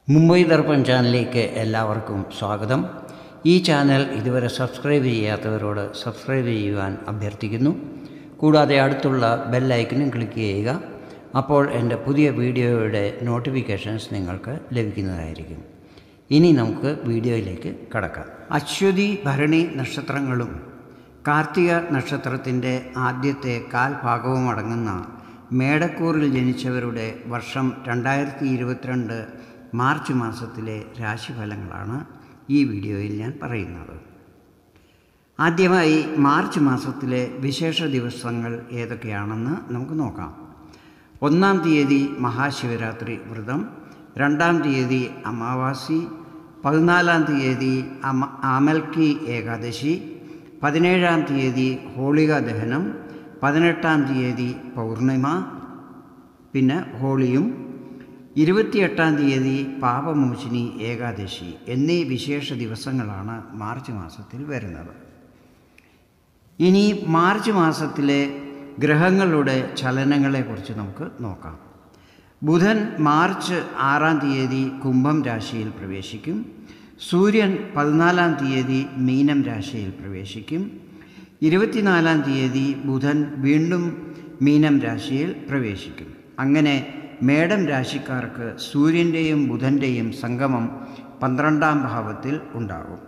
മുംബൈ ദർപ്പൺ ചാനലിലേക്ക് എല്ലാവർക്കും സ്വാഗതം ഈ ചാനൽ ഇതുവരെ സബ്സ്ക്രൈബ് ചെയ്യാത്തവരോട് സബ്സ്ക്രൈബ് ചെയ്യുവാൻ അഭ്യർത്ഥിക്കുന്നു കൂടാതെ അടുത്തുള്ള ബെല്ലൈക്കനും ക്ലിക്ക് ചെയ്യുക അപ്പോൾ എൻ്റെ പുതിയ വീഡിയോയുടെ നോട്ടിഫിക്കേഷൻസ് നിങ്ങൾക്ക് ലഭിക്കുന്നതായിരിക്കും ഇനി നമുക്ക് വീഡിയോയിലേക്ക് കടക്കാം അശ്വതി ഭരണി നക്ഷത്രങ്ങളും കാർത്തിക നക്ഷത്രത്തിൻ്റെ ആദ്യത്തെ കാൽ ഭാഗവും അടങ്ങുന്ന മേടക്കൂറിൽ ജനിച്ചവരുടെ വർഷം രണ്ടായിരത്തി ഇരുപത്തിരണ്ട് മാർച്ച് മാസത്തിലെ രാശിഫലങ്ങളാണ് ഈ വീഡിയോയിൽ ഞാൻ പറയുന്നത് ആദ്യമായി മാർച്ച് മാസത്തിലെ വിശേഷ ദിവസങ്ങൾ ഏതൊക്കെയാണെന്ന് നമുക്ക് നോക്കാം ഒന്നാം തീയതി മഹാശിവരാത്രി വ്രതം രണ്ടാം തീയതി അമാവാസി പതിനാലാം തീയതി അമ ആമൽക്കി ഏകാദശി പതിനേഴാം തീയതി ഹോളിക ദഹനം പതിനെട്ടാം തീയതി പൗർണിമ പിന്നെ ഹോളിയും ഇരുപത്തിയെട്ടാം തീയതി പാപമോചിനി ഏകാദശി എന്നീ വിശേഷ ദിവസങ്ങളാണ് മാർച്ച് മാസത്തിൽ വരുന്നത് ഇനി മാർച്ച് മാസത്തിലെ ഗ്രഹങ്ങളുടെ ചലനങ്ങളെക്കുറിച്ച് നമുക്ക് നോക്കാം ബുധൻ മാർച്ച് ആറാം തീയതി കുംഭം രാശിയിൽ പ്രവേശിക്കും സൂര്യൻ പതിനാലാം തീയതി മീനം രാശിയിൽ പ്രവേശിക്കും ഇരുപത്തിനാലാം തീയതി ബുധൻ വീണ്ടും മീനം രാശിയിൽ പ്രവേശിക്കും അങ്ങനെ മേടം രാശിക്കാർക്ക് സൂര്യൻ്റെയും ബുധൻ്റെയും സംഗമം പന്ത്രണ്ടാം ഭാവത്തിൽ ഉണ്ടാകും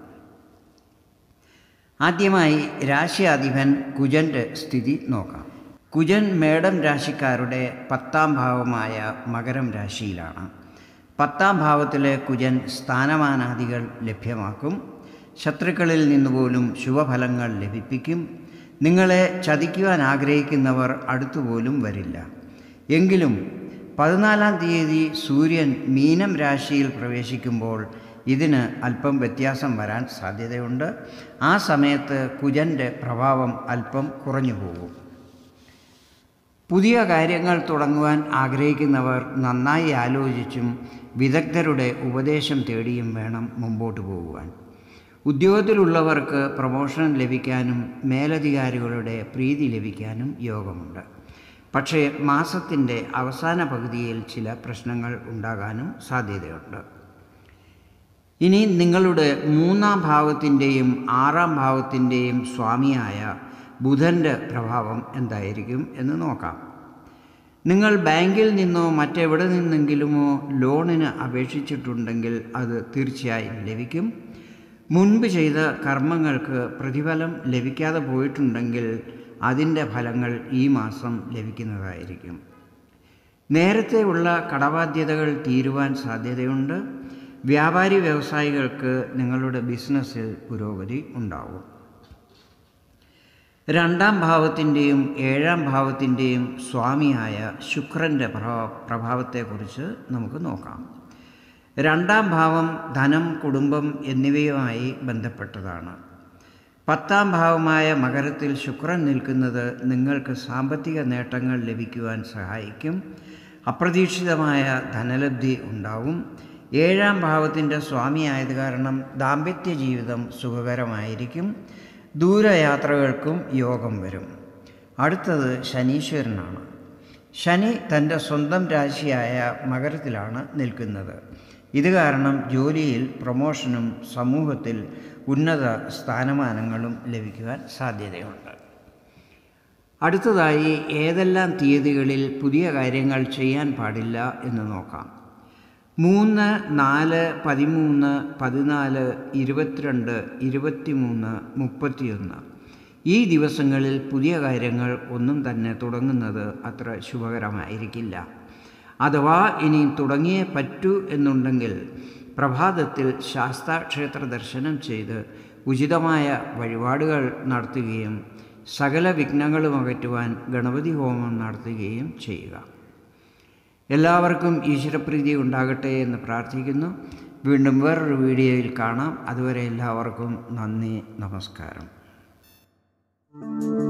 ആദ്യമായി രാശിയാധിപൻ കുജൻ്റെ സ്ഥിതി നോക്കാം കുജൻ മേടം രാശിക്കാരുടെ പത്താം ഭാവമായ മകരം രാശിയിലാണ് പത്താം ഭാവത്തിലെ കുജൻ സ്ഥാനമാനാദികൾ ലഭ്യമാക്കും ശത്രുക്കളിൽ നിന്നുപോലും ശുഭഫലങ്ങൾ ലഭിപ്പിക്കും നിങ്ങളെ ചതിക്കുവാൻ ആഗ്രഹിക്കുന്നവർ അടുത്തുപോലും വരില്ല എങ്കിലും പതിനാലാം തീയതി സൂര്യൻ മീനം രാശിയിൽ പ്രവേശിക്കുമ്പോൾ ഇതിന് അല്പം വ്യത്യാസം വരാൻ സാധ്യതയുണ്ട് ആ സമയത്ത് കുജൻ്റെ പ്രഭാവം അല്പം കുറഞ്ഞു പോകും പുതിയ കാര്യങ്ങൾ തുടങ്ങുവാൻ ആഗ്രഹിക്കുന്നവർ നന്നായി ആലോചിച്ചും വിദഗ്ധരുടെ ഉപദേശം തേടിയും വേണം മുമ്പോട്ട് പോകുവാൻ ഉദ്യോഗത്തിലുള്ളവർക്ക് പ്രമോഷൻ ലഭിക്കാനും മേലധികാരികളുടെ പ്രീതി ലഭിക്കാനും യോഗമുണ്ട് പക്ഷേ മാസത്തിൻ്റെ അവസാന പകുതിയിൽ ചില പ്രശ്നങ്ങൾ ഉണ്ടാകാനും സാധ്യതയുണ്ട് ഇനി നിങ്ങളുടെ മൂന്നാം ഭാവത്തിൻ്റെയും ആറാം ഭാവത്തിൻ്റെയും സ്വാമിയായ ബുധൻ്റെ പ്രഭാവം എന്തായിരിക്കും എന്ന് നോക്കാം നിങ്ങൾ ബാങ്കിൽ നിന്നോ മറ്റെവിടെ നിന്നെങ്കിലുമോ ലോണിന് അപേക്ഷിച്ചിട്ടുണ്ടെങ്കിൽ അത് തീർച്ചയായും ലഭിക്കും മുൻപ് ചെയ്ത കർമ്മങ്ങൾക്ക് പ്രതിഫലം ലഭിക്കാതെ പോയിട്ടുണ്ടെങ്കിൽ അതിൻ്റെ ഫലങ്ങൾ ഈ മാസം ലഭിക്കുന്നതായിരിക്കും നേരത്തെ ഉള്ള കടബാധ്യതകൾ തീരുവാൻ സാധ്യതയുണ്ട് വ്യാപാരി വ്യവസായികൾക്ക് നിങ്ങളുടെ ബിസിനസ്സിൽ പുരോഗതി ഉണ്ടാവും രണ്ടാം ഭാവത്തിൻ്റെയും ഏഴാം ഭാവത്തിൻ്റെയും സ്വാമിയായ ശുക്രൻ്റെ പ്രഭാവത്തെക്കുറിച്ച് നമുക്ക് നോക്കാം രണ്ടാം ഭാവം ധനം കുടുംബം എന്നിവയുമായി ബന്ധപ്പെട്ടതാണ് പത്താം ഭാവമായ മകരത്തിൽ ശുക്രൻ നിൽക്കുന്നത് നിങ്ങൾക്ക് സാമ്പത്തിക നേട്ടങ്ങൾ ലഭിക്കുവാൻ സഹായിക്കും അപ്രതീക്ഷിതമായ ധനലബ്ധി ഉണ്ടാവും ഏഴാം ഭാവത്തിൻ്റെ സ്വാമിയായത് കാരണം ദാമ്പത്യ ജീവിതം സുഖകരമായിരിക്കും ദൂരയാത്രകൾക്കും യോഗം വരും അടുത്തത് ശനീശ്വരനാണ് ശനി തൻ്റെ സ്വന്തം രാശിയായ മകരത്തിലാണ് നിൽക്കുന്നത് ഇത് കാരണം ജോലിയിൽ പ്രമോഷനും സമൂഹത്തിൽ ഉന്നത സ്ഥാനമാനങ്ങളും ലഭിക്കുവാൻ സാധ്യതയുണ്ട് അടുത്തതായി ഏതെല്ലാം തീയതികളിൽ പുതിയ കാര്യങ്ങൾ ചെയ്യാൻ പാടില്ല എന്ന് നോക്കാം മൂന്ന് നാല് പതിമൂന്ന് പതിനാല് ഇരുപത്തിരണ്ട് ഇരുപത്തിമൂന്ന് മുപ്പത്തിയൊന്ന് ഈ ദിവസങ്ങളിൽ പുതിയ കാര്യങ്ങൾ ഒന്നും തന്നെ തുടങ്ങുന്നത് അത്ര ശുഭകരമായിരിക്കില്ല അഥവാ ഇനി തുടങ്ങിയേ പറ്റൂ എന്നുണ്ടെങ്കിൽ പ്രഭാതത്തിൽ ശാസ്താക്ഷേത്ര ദർശനം ചെയ്ത് ഉചിതമായ വഴിപാടുകൾ നടത്തുകയും സകല വിഘ്നങ്ങളും അകറ്റുവാൻ ഗണപതി ഹോമം നടത്തുകയും ചെയ്യുക എല്ലാവർക്കും ഈശ്വരപ്രീതി ഉണ്ടാകട്ടെ എന്ന് പ്രാർത്ഥിക്കുന്നു വീണ്ടും വേറൊരു വീഡിയോയിൽ കാണാം അതുവരെ എല്ലാവർക്കും നന്ദി നമസ്കാരം